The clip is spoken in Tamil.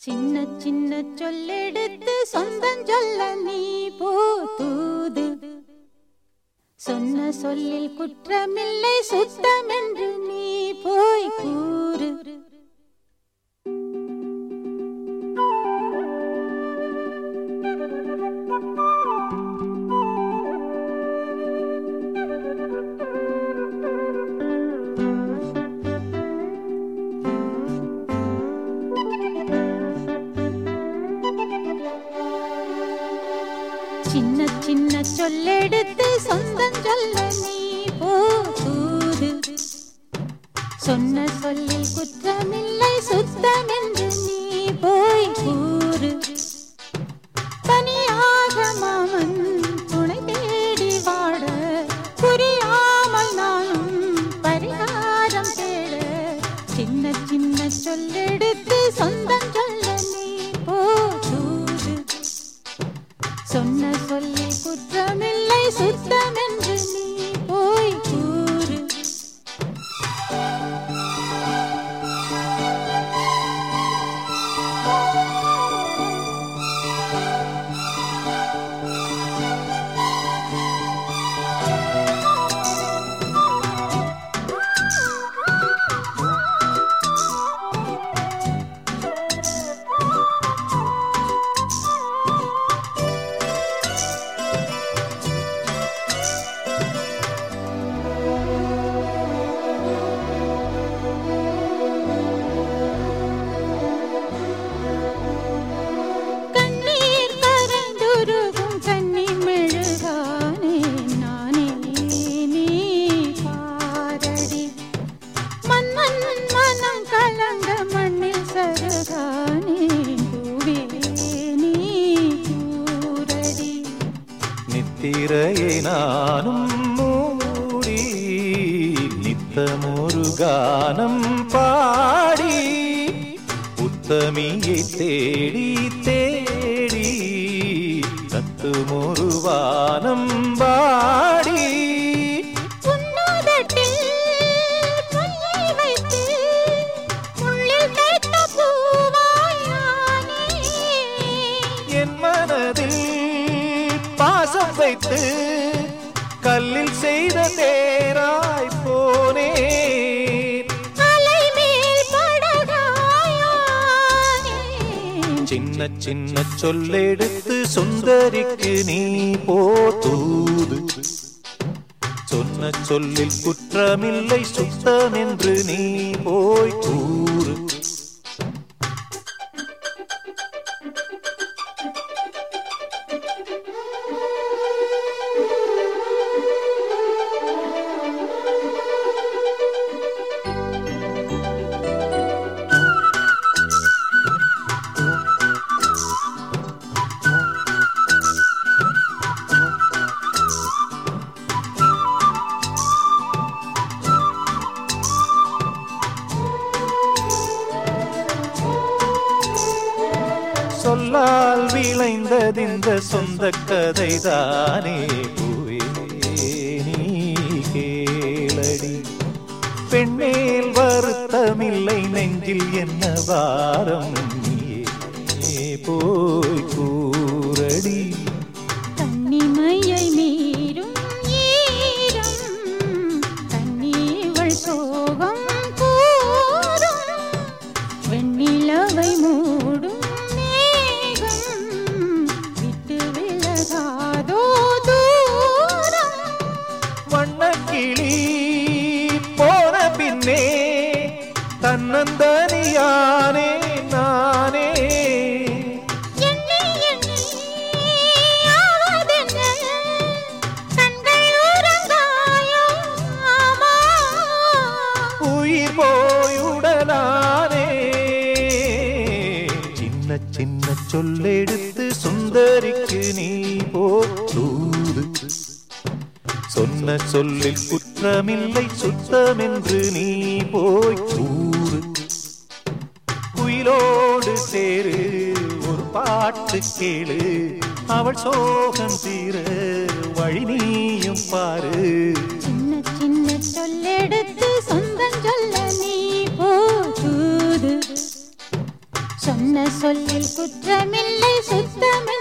சின்ன சின்ன சொல்லெடுத்து சொந்தம் சொல்ல நீ போ தூது சொன்ன சொல்லில் குற்றமில்லை சுத்தமென்று நீ போய் கூறு சின்ன சின்ன சொல்லெடுத்து சொந்தம் சொல்ல நீ போ தூது சொன்ன சொல்லில் குற்றமில்லை சுத்தமென்று நீ போய் கூறு தனியாக மாமன் துணை தேடி வாட புரியாமல் நானும் பரிகாரம் தேட சின்ன சின்ன சொல்லெடுத்து சொந்தம் சொல்ல நீ போ தூது சொன்ன சொல்லி குற்றமில்லை சுத்தமென்று நீ போய் கூறு கண்ணீர் கரைந்துருகும் கன்னி மெழுகானே நானே நீ பாரடி மன்னன் மனம் கலந்த மண்ணில் சருகானே பூவே நீ கூரடி நித்திரையை நானும் மூடி நித்தமொரு கானம் பாடி உத்தமியை தேடி தேடி தத்துமொரு வானம் பாடி உன்னோதட்டில் பொய்யை வைத்து உள்ளில் தைத்த பூவாய் நானே என் மனதில் பாசம் வைத்து கல்லில் செய்த தேராய் போனேன் அலை மேல் படகாயானே சின்ன சின்ன சொல்லெடுத்து சுந்தரிக்கு நீ போதூது சொன்ன சொல்லில் குற்றமில்லை சுத்தம் என்று நீ போய் கூறு சொல்லால் விளைந்ததிந்த சொந்த கதைதானே பூவே நீ கேளடி பெண்ணேல் வருத்தமில்லை நெஞ்சில் என்ன வாரம் நீயே போய் கூறடி கன்னிமையை மீறும் ஈரம் கண்ணீவள் சோகம் கூறும் வெண்ணிலவை மூடும் மேகம் விட்டு விலகாதோ தூரம் வண்ணக்கிளி போன பின்னே தன்னந்தனியானே நானே எண்ணி எண்ணி ஆவதென்ன? கண்கள் உறங்காயோ? ஆமா. உயிர் போய் உடலானே சின்ன சின்ன சொல்லெடுத்து சுந்தரிக்கு நீ போதூது சொன்ன சொல்லில் குற்றமில்லை சுத்தமென்று நீ போய் கூறு குயிலோடு சேரு ஒரு பாட்டு கேளு அவள் சோகம் தீர வழி நீயும் பாரு சின்ன சின்ன சொல்லெடுத்து சொந்தம் சொல்ல நீ போது சொன்ன சொல்லில் குற்றமில்லை சுத்தமில்லை